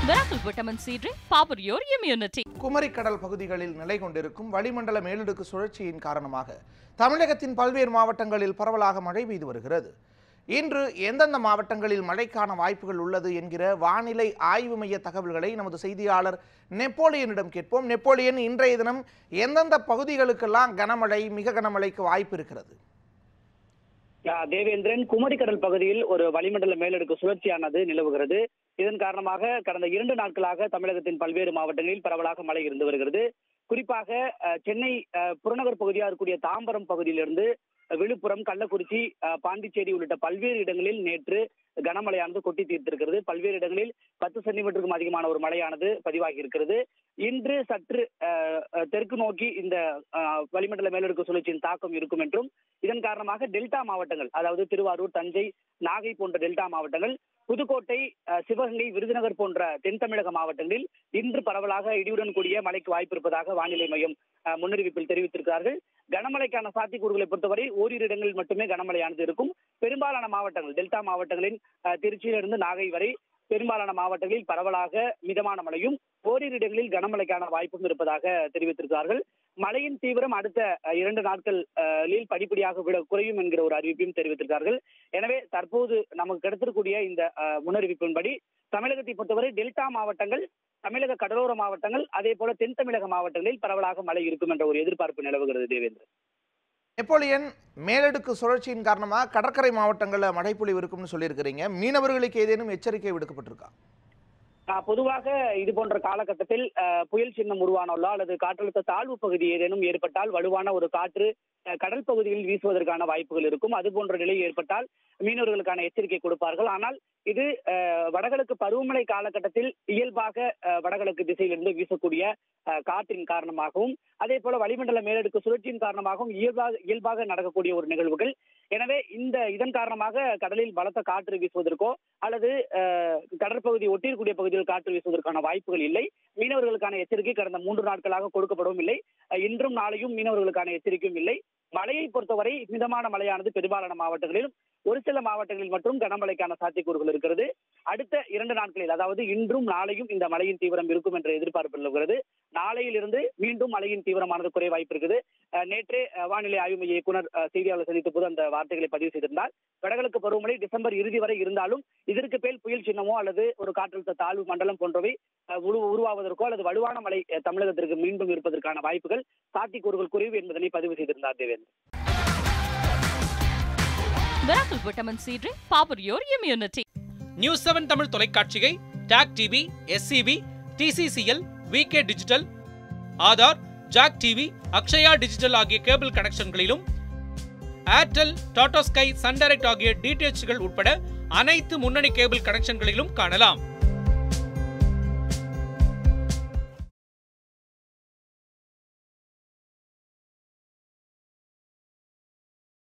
Miracle Vitamin C drink, power your immunity. குமரிக்கடல் பகுதிகளில் நிலை கொண்டிருக்கும் வளிமண்டல மேலடுக்கு சுழற்சியின் காரணமாக தமிழகத்தின் பல்வேறு மாவட்டங்களில் பரவலாக மழை பெய்து வருகிறது இன்று எந்தெந்த மாவட்டங்களில் மழைக்கான வாய்ப்புகள் உள்ளது என்கிற வானிலை ஆய்வு மைய தகவல்களை நமது செய்தியாளர் நெப்போலியனிடம் கேட்போம் நெப்போலியன் இன்றைய தினம் எந்தெந்த பகுதிகளுக்கெல்லாம் கனமழை மிக கனமழைக்கு வாய்ப்பு இருக்கிறது யா, தேவேந்திரன் குமரிக்கடல் பகுதியில் ஒரு வளிமண்டல மேலடுக்கு சுழற்சியானது நிலவுகிறது இதன் காரணமாக கடந்த இரண்டு நாட்களாக தமிழகத்தின் பல்வேறு மாவட்டங்களில் பரவலாக மழை இருந்து வருகிறது குறிப்பாக அஹ், சென்னை அஹ், புறநகர் பகுதியாக இருக்கக்கூடிய தாம்பரம் பகுதியிலிருந்து அஹ், விழுப்புரம் கள்ளக்குறிச்சி அஹ், பாண்டிச்சேரி உள்ளிட்ட பல்வேறு இடங்களில் நேற்று கனமழையானது கொட்டி தீர்த்திருக்கிறது பல்வேறு இடங்களில் பத்து சென்டிமீட்டருக்கும் அதிகமான ஒரு மழையானது பதிவாகி இருக்கிறது இன்று சற்று அஹ், அஹ், தெற்கு நோக்கி இந்த அஹ், வளிமண்டல மேலடுக்கு சுழற்சியின் தாக்கம் இருக்கும் என்றும் இதன் காரணமாக டெல்டா மாவட்டங்கள் அதாவது திருவாரூர் தஞ்சை நாகை போன்ற டெல்டா மாவட்டங்கள் புதுக்கோட்டை அஹ், சிவகங்கை விருதுநகர் போன்ற தென் தமிழக மாவட்டங்களில் இன்று பரவலாக இடியுடன் கூடிய மழைக்கு வாய்ப்பு இருப்பதாக வானிலை மையம் அஹ், முன்னறிவிப்பில் தெரிவித்திருக்கிறார்கள் கனமழைக்கான சாத்தியக்கூறுகளை பொறுத்தவரை ஓரிரு இடங்களில் மட்டுமே கனமழையானது இருக்கும் பெரும்பாலான மாவட்டங்கள் டெல்டா மாவட்டங்களின் அஹ், திருச்சியிலிருந்து நாகை வரை பெரும்பாலான மாவட்டங்களில் பரவலாக மிதமான மழையும் ஓரிரு இடங்களில் கனமழைக்கான வாய்ப்பும் இருப்பதாக தெரிவித்திருக்கிறார்கள் மழையின் தீவிரம் அடுத்த அஹ், இரண்டு நாட்களில் படிப்படியாக விட குறையும் என்கிற ஒரு அறிவிப்பையும் தெரிவித்திருக்கிறார்கள் எனவே தற்போது நமக்கு கிடைத்திருக்கூடிய இந்த அஹ், முன்னறிவிப்பின்படி தமிழகத்தை பொறுத்தவரை டெல்டா மாவட்டங்கள் தமிழக கடலோர மாவட்டங்கள் அதே போல தென் தமிழக மாவட்டங்களில் பரவலாக மழை இருக்கும் என்ற ஒரு எதிர்பார்ப்பு நிலவுகிறது தேவேந்திரன் நெப்போலியன் மேலடுக்கு சுழற்சியின் காரணமாக கடற்கரை மாவட்டங்களில் மழைப்பொழிவு இருக்கும்னு சொல்லியிருக்கிறீங்க மீனவர்களுக்கு ஏதேனும் எச்சரிக்கை விடுக்கப்பட்டிருக்கா ஆஹ் பொதுவாக இது போன்ற காலகட்டத்தில் ஆஹ் புயல் சின்னம் உருவானோல்லோ அல்லது காற்றழுத்த தாழ்வு பகுதி ஏதேனும் ஏற்பட்டால் வலுவான ஒரு காற்று ஆஹ் கடல் பகுதியில் வீசுவதற்கான வாய்ப்புகள் இருக்கும் அது போன்ற நிலை ஏற்பட்டால் மீனவர்களுக்கான எச்சரிக்கை கொடுப்பார்கள் ஆனால் இது ஆஹ் வடகிழக்கு பருவமழை காலகட்டத்தில் இயல்பாக ஆஹ் வடகிழக்கு திசையிலிருந்து வீசக்கூடிய ஆஹ் காற்றின் காரணமாகவும் அதே போல வளிமண்டல மேலடுக்கு சுழற்சியின் காரணமாகவும் இயல்பாக இயல்பாக நடக்கக்கூடிய ஒரு நிகழ்வுகள் எனவே இந்த இதன் காரணமாக கடலில் பலத்த காற்று வீசுவதற்கோ அல்லது ஆஹ் கடற்பகுதி ஒட்டியிருக்கூடிய பகுதியில் காற்று வீசுவதற்கான வாய்ப்புகள் இல்லை மீனவர்களுக்கான எச்சரிக்கை கடந்த மூன்று நாட்களாக கொடுக்கப்படவும் இல்லை அஹ் இன்றும் நாளையும் மீனவர்களுக்கான எச்சரிக்கையும் இல்லை மழையை பொறுத்தவரை மிதமான மழையானது பெரும்பாலான மாவட்டங்களிலும் ஒரு சில மாவட்டங்களில் மட்டும் கனமழைக்கான சாத்தியக்கூறுகள் இருக்கிறது அடுத்த இரண்டு நாட்களில் அதாவது இன்றும் நாளையும் இந்த மழையின் தீவிரம் இருக்கும் என்ற எதிர்பார்ப்பு நிலவுகிறது நாளையிலிருந்து மீண்டும் மழையின் தீவிரமானது குறை வாய்ப்பு இருக்குது அஹ் நேற்றே அஹ் வானிலை ஆய்வு மைய இயக்குனர் அஹ் செய்தியாளர் சந்தித்த போது அந்த வார்த்தைகளை பதிவு செய்திருந்தார் வடகிழக்கு பருவமழை டிசம்பர் இறுதி வரை இருந்தாலும் இதற்கு மேல் புயல் சின்னமோ அல்லது ஒரு காற்றழுத்த தாழ்வு மண்டலம் போன்றவை அஹ், உரு- உருவாவதற்கோ அல்லது வலுவான மழை அஹ், தமிழகத்திற்கு மீண்டும் இருப்பதற்கான வாய்ப்புகள் சாத்தியக்கூறுகள் குறைவு என்பதனை பதிவு செய்திருந்தார் Devendran Miracle Vitamin C drink, power your immunity. News seven Tamil தொலைக்காட்சியை TAC TV SCV TCCL VK digital Aadhaar Jack TV Akshaya digital ஆகிய கேபிள் கனெக்ஷன்களிலும் Airtel Tata Sky Sun Direct ஆகிய டிடிஎச்கள் உட்பட அனைத்து முன்னணி கேபிள் கனெக்ஷன்களிலும் காணலாம்